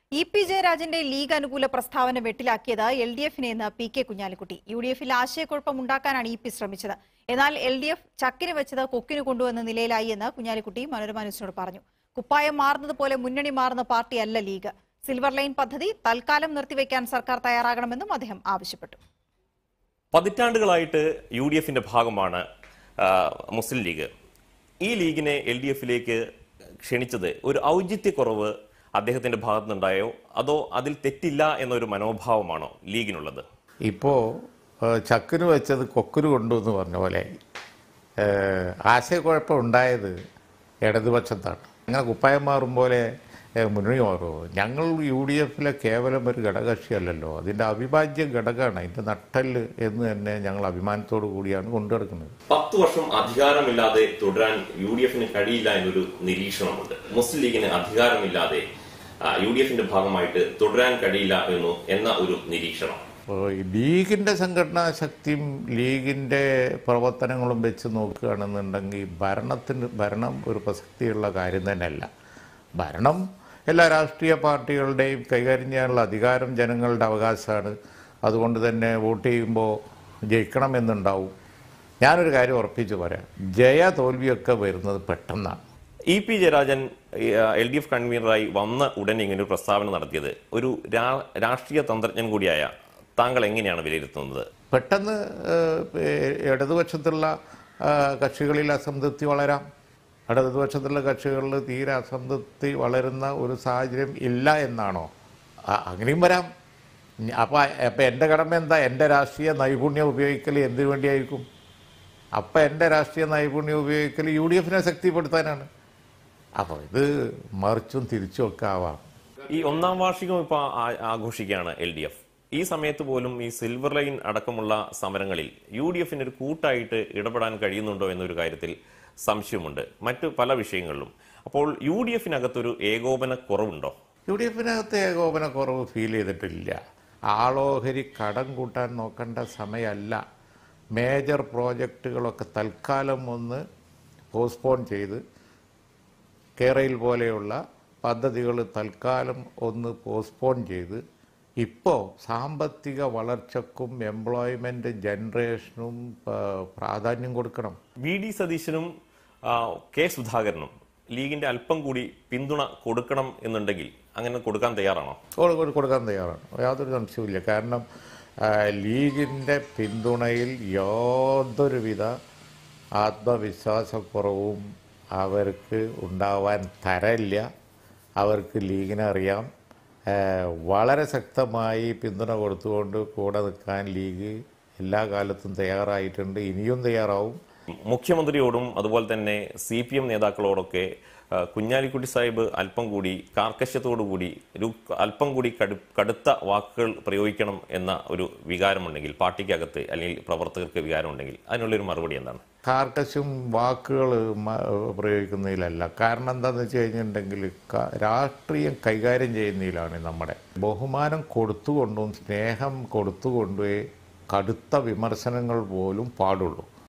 E P ജയരാജന്റെ league അനുകൂല പ്രസ്താവന വെട്ടിലാക്കിയത് എൽ ഡി എഫിനെ എന്ന് P K Kunhalikutty U D എഫിൽ ആശയക്കുഴപ്പം ഉണ്ടാക്കാനാണ് ഇ പി ശ്രമിച്ചത് എന്നാൽ എൽ ഡി എഫ് ചക്കിന് വെച്ചത് കൊക്കിന് കൊണ്ടുവന്ന നിലയിലായി എന്ന് കുഞ്ഞാലിക്കുട്ടി മനോരമ ന്യൂസിനോട് പറഞ്ഞു കുപ്പായം മാറുന്നത് പോലെ മുന്നണി മാറുന്ന പാർട്ടിയല്ല ലീഗ് സിൽവർ ലൈൻ പദ്ധതി തൽക്കാലം നിർത്തിവെക്കാൻ സർക്കാർ തയ്യാറാകണമെന്നും അദ്ദേഹം ആവശ്യപ്പെട്ടു പതിറ്റാണ്ടുകളായിട്ട് യു ഡി എഫിന്റെ ഭാഗമാണ് ആ, മുസ്ലിം ലീഗ് ഈ ലീഗിനെ എൽ ഡി എഫിലേക്ക് ക്ഷണിച്ചത് ഒരു ഔചിത്യക്കുറവ് അദ്ദേഹത്തിന്റെ ഭാഗത്തുനിന്നുണ്ടായോ അതോ അതിൽ തെറ്റില്ല എന്നൊരു മനോഭാവമാണോ ലീഗിനുള്ളത് ഇപ്പോൾ ചക്കിന് വെച്ചത് കൊക്കിന് കൊണ്ടു എന്ന് പറഞ്ഞ പോലെ ഏഹ്, ആശയക്കുഴപ്പം ഉണ്ടായത് ഇടതുപക്ഷത്താണ് അങ്ങനെ കുപ്പായം മാറും പോലെ ഏഹ്, മുന്നണി മാറുമോ ഞങ്ങൾ യു ഡി എഫിലെ കേവലം ഒരു ഘടകകക്ഷിയല്ലല്ലോ അതിൻ്റെ അവിഭാജ്യ ഘടകമാണ് അതിൻ്റെ നട്ടല് എന്ന് തന്നെ ഞങ്ങൾ അഭിമാനത്തോടു കൂടിയാണ് കൊണ്ടുനടക്കുന്നത് പത്ത് വർഷം അധികാരമില്ലാതെ തുടരാൻ യു ഡി എഫിന് കഴിയില്ല എന്നൊരു നിരീക്ഷണമുണ്ട് മുസ്ലിം ലീഗിന് അധികാരമില്ലാതെ ആ, യു ഡി എഫിന്റെ ഭാഗമായിട്ട് തുടരാൻ കഴിയില്ല എന്നു എന്ന ഒരു നിരീക്ഷണം അപ്പോൾ ഈ ലീഗിൻ്റെ സംഘടനാ ശക്തിയും ലീഗിൻ്റെ പ്രവർത്തനങ്ങളും വെച്ച് നോക്കുകയാണെന്നുണ്ടെങ്കിൽ ഭരണത്തിന് ഭരണം ഒരു പ്രസക്തിയുള്ള കാര്യം തന്നെയല്ല ഭരണം എല്ലാ രാഷ്ട്രീയ പാർട്ടികളുടെയും കൈകാര്യം ചെയ്യാനുള്ള അധികാരം ജനങ്ങളുടെ അവകാശമാണ് അതുകൊണ്ട് തന്നെ വോട്ട് ചെയ്യുമ്പോൾ ജയിക്കണമെന്നുണ്ടാവും ഞാനൊരു കാര്യം ഉറപ്പിച്ച് പറയാം ജയ തോൽവിയൊക്കെ വരുന്നത് പെട്ടെന്നാണ് E P Jayarajan L D F കൺവീനറായി വന്ന ഉടനെ ഇങ്ങനെ ഒരു പ്രസ്താവന നടത്തിയത് ഒരു രാ- രാഷ്ട്രീയ തന്ത്രജ്ഞൻ കൂടിയായ താങ്കൾ എങ്ങനെയാണ് വിലയിരുത്തുന്നത് പെട്ടെന്ന് ഏഹ്, ഇടതുപക്ഷത്തുള്ള ആ, കക്ഷികളിൽ അസംതൃപ്തി വളരാം ഇടതുപക്ഷത്തുള്ള കക്ഷികളിൽ തീരെ അസംതൃപ്തി വളരുന്ന ഒരു സാഹചര്യം ഇല്ല എന്നാണോ ആ, അങ്ങനെയും വരാം അപ്പം അപ്പം എൻ്റെ കടമ എന്താ എൻ്റെ രാഷ്ട്രീയ നൈപുണ്യം ഉപയോഗിക്കൽ എന്തിനു വേണ്ടിയായിരിക്കും അപ്പം എൻ്റെ രാഷ്ട്രീയ നൈപുണ്യം ഉപയോഗിക്കൽ യു ഡി എഫിനെ ശക്തിപ്പെടുത്താനാണ് അപ്പോൾ ഇത് മറിച്ചും തിരിച്ചും ഒക്കെ ആവാം ഈ ഒന്നാം വാർഷികം ഇപ്പൊ ആ- ആഘോഷിക്കുകയാണ് എൽ ഡി എഫ് ഈ സമയത്ത് പോലും ഈ സിൽവർ ലൈൻ അടക്കമുള്ള സമരങ്ങളിൽ യു ഡി എഫിന് ഒരു കൂട്ടായിട്ട് ഇടപെടാൻ കഴിയുന്നുണ്ടോ എന്നൊരു കാര്യത്തിൽ സംശയമുണ്ട് മറ്റു പല വിഷയങ്ങളിലും അപ്പോൾ യു ഡി എഫിനകത്തൊരു ഏകോപന കുറവുണ്ടോ യു ഡി എഫിനകത്ത് ഏകോപന കുറവ് ഫീൽ ചെയ്തിട്ടില്ല ആളോഹരി കടം കൂട്ടാൻ നോക്കേണ്ട സമയമല്ല മേജർ പ്രോജക്റ്റുകളൊക്കെ തൽക്കാലം ഒന്ന് പോസ്റ്റ്പോൺ ചെയ്ത് കേരയിൽ പോലെയുള്ള പദ്ധതികൾ തൽക്കാലം ഒന്ന് പോസ്റ്റ്പോൺ ചെയ്ത് ഇപ്പോൾ സാമ്പത്തിക വളർച്ചക്കും എംപ്ലോയ്മെൻറ്റ് ജനറേഷനും ആ, പ്രാധാന്യം കൊടുക്കണം വി ഡി സതീശനും ആ, കെ സുധാകരനും ലീഗിന്റെ അല്പം കൂടി പിന്തുണ കൊടുക്കണം എന്നുണ്ടെങ്കിൽ അങ്ങനെ കൊടുക്കാൻ തയ്യാറാണോ കൊടു- കൊടു- കൊടുക്കാൻ തയ്യാറാണ് യാതൊരു സംശയവുമില്ല കാരണം ആ, ലീഗിൻ്റെ പിന്തുണയിൽ യാതൊരുവിധ ആത്മവിശ്വാസക്കുറവും അവർക്ക് ഉണ്ടാവാൻ തരല്ല അവർക്ക് ലീഗിനെ അറിയാം ആ, വളരെ ശക്തമായി പിന്തുണ കൊടുത്തുകൊണ്ട് കൂടെ നിൽക്കാൻ ലീഗ് എല്ലാ കാലത്തും തയ്യാറായിട്ടുണ്ട് ഇനിയും തയ്യാറാവും മുഖ്യമന്ത്രിയോടും അതുപോലെ തന്നെ സി പി എം നേതാക്കളോടൊക്കെ ആ, കുഞ്ഞാലിക്കുട്ടി സാഹിബ് അല്പം കൂടി കാർക്കശ്യത്തോടു കൂടി ഒരു അല്പം കൂടി കടു- കടുത്ത വാക്കുകൾ പ്രയോഗിക്കണം എന്ന ഒരു വികാരമുണ്ടെങ്കിൽ പാർട്ടിക്കകത്ത് അല്ലെങ്കിൽ പ്രവർത്തകർക്ക് വികാരമുണ്ടെങ്കിൽ അതിനുള്ളൊരു മറുപടി എന്താണ് കാർക്കശും വാക്കുകൾ പ്രയോഗിക്കുന്നതിലല്ല കാരണം എന്താണെന്ന് വെച്ച് കഴിഞ്ഞിട്ടുണ്ടെങ്കിൽ ക- രാഷ്ട്രീയം കൈകാര്യം ചെയ്യുന്നതിലാണ് നമ്മുടെ ബഹുമാനം കൊടുത്തുകൊണ്ടും സ്നേഹം കൊടുത്തുകൊണ്ടേ കടുത്ത വിമർശനങ്ങൾ പോലും പാടുള്ളൂ